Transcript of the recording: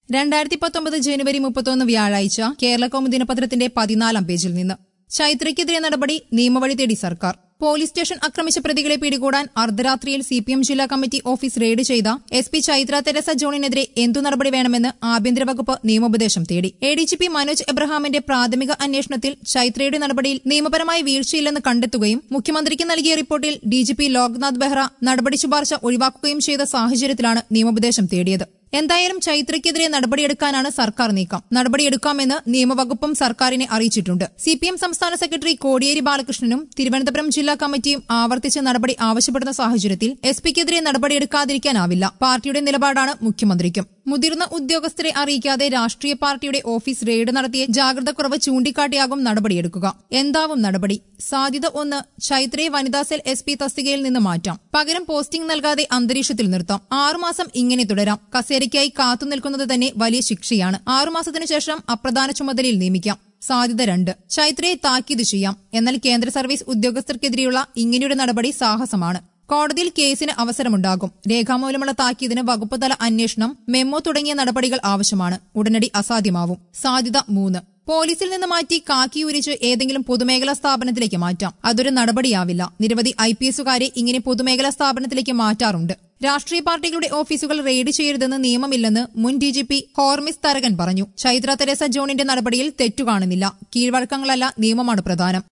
രണ്ടായിരത്തി പത്തൊമ്പത് ജനുവരി മുപ്പത്തൊന്ന് വ്യാഴാഴ്ച കേരള കൗമുദി ദിനപത്രത്തിന്റെ പതിനാലാം പേജിൽ നിന്ന് ചൈത്രയ്ക്കെതിരെ നടപടി നിയമവഴി തേടി സർക്കാർ പോലീസ് സ്റ്റേഷൻ ആക്രമിച്ച പ്രതികളെ പിടികൂടാൻ അർദ്ധരാത്രിയിൽ സി പി എം ജില്ലാ കമ്മിറ്റി ഓഫീസ് റെയ്ഡ് ചെയ്ത എസ് പി ചൈത്ര തെരസ ജോണിനെതിരെ എന്തു നടപടി വേണമെന്ന് ആഭ്യന്തര വകുപ്പ് നിയമോപദേശം തേടി A D G P Manoj എബ്രഹാമിന്റെ പ്രാഥമിക അന്വേഷണത്തിൽ ചൈത്രയുടെ നടപടിയിൽ നിയമപരമായ വീഴ്ചയില്ലെന്ന് കണ്ടെത്തുകയും മുഖ്യമന്ത്രിക്ക് നൽകിയ റിപ്പോർട്ടിൽ D G P Loknath Behera നടപടി ശുപാർശ ഒഴിവാക്കുകയും ചെയ്ത സാഹചര്യത്തിലാണ് നിയമോപദേശം തേടിയത് എന്തായാലും ചൈത്രയ്ക്കെതിരെ നടപടിയെടുക്കാനാണ് സർക്കാർ നീക്കം നടപടിയെടുക്കാമെന്ന് നിയമവകുപ്പും സർക്കാരിനെ അറിയിച്ചിട്ടുണ്ട് സി പി എം സംസ്ഥാന സെക്രട്ടറി കോടിയേരി ബാലകൃഷ്ണനും തിരുവനന്തപുരം ജില്ലാ കമ്മിറ്റിയും ആവർത്തിച്ച് നടപടി ആവശ്യപ്പെടുന്ന സാഹചര്യത്തിൽ എസ് പിക്കെതിരെ നടപടിയെടുക്കാതിരിക്കാനാവില്ല പാർട്ടിയുടെ നിലപാടാണ് മുഖ്യമന്ത്രിക്കും മുതിർന്ന ഉദ്യോഗസ്ഥരെ അറിയിക്കാതെ രാഷ്ട്രീയ പാർട്ടിയുടെ ഓഫീസ് റെയ്ഡ് നടത്തിയ ജാഗ്രത കുറവ് ചൂണ്ടിക്കാട്ടിയാകും നടപടിയെടുക്കുക എന്താവും നടപടി സാധ്യത ഒന്ന് ചൈത്രയെ വനിതാ സെൽ എസ് പി തസ്തികയിൽ നിന്ന് മാറ്റാം പകരം പോസ്റ്റിംഗ് നൽകാതെ അന്തരീക്ഷത്തിൽ നിർത്താം ആറുമാസം ഇങ്ങനെ തുടരാം കസേരയ്ക്കായി കാത്തുനിൽക്കുന്നത് തന്നെ വലിയ ശിക്ഷയാണ് ആറുമാസത്തിനു ശേഷം അപ്രധാന ചുമതലയിൽ നിയമിക്കാം സാധ്യത രണ്ട് ചൈത്രയെ താക്കീത് ചെയ്യാം എന്നാൽ കേന്ദ്ര സർവീസ് ഉദ്യോഗസ്ഥർക്കെതിരെയുള്ള ഇങ്ങനെയൊരു നടപടി സാഹസമാണ് കോടതിയിൽ കേസിന് അവസരമുണ്ടാകും രേഖാമൂലമുള്ള താക്കീതിന് വകുപ്പ് തല അന്വേഷണം മെമ്മോ തുടങ്ങിയ നടപടികൾ ആവശ്യമാണ് ഉടനടി അസാധ്യമാവും സാധ്യത മൂന്ന് പോലീസിൽ നിന്ന് മാറ്റി കാക്കി ഉരിച്ച് ഏതെങ്കിലും പൊതുമേഖലാ സ്ഥാപനത്തിലേക്ക് മാറ്റാം അതൊരു നടപടിയാവില്ല നിരവധി ഐ പി എസുകാരെ ഇങ്ങനെ പൊതുമേഖലാ സ്ഥാപനത്തിലേക്ക് മാറ്റാറുണ്ട് രാഷ്ട്രീയ പാർട്ടികളുടെ ഓഫീസുകൾ റെയ്ഡ് ചെയ്യരുതെന്ന് നിയമമില്ലെന്ന് മുൻ D G P Hormis Tharakan പറഞ്ഞു ചൈത്ര തെരേസ ജോണിന്റെ നടപടിയിൽ തെറ്റു കാണുന്നില്ല കീഴ്വഴക്കങ്ങളല്ല നിയമമാണ് പ്രധാനം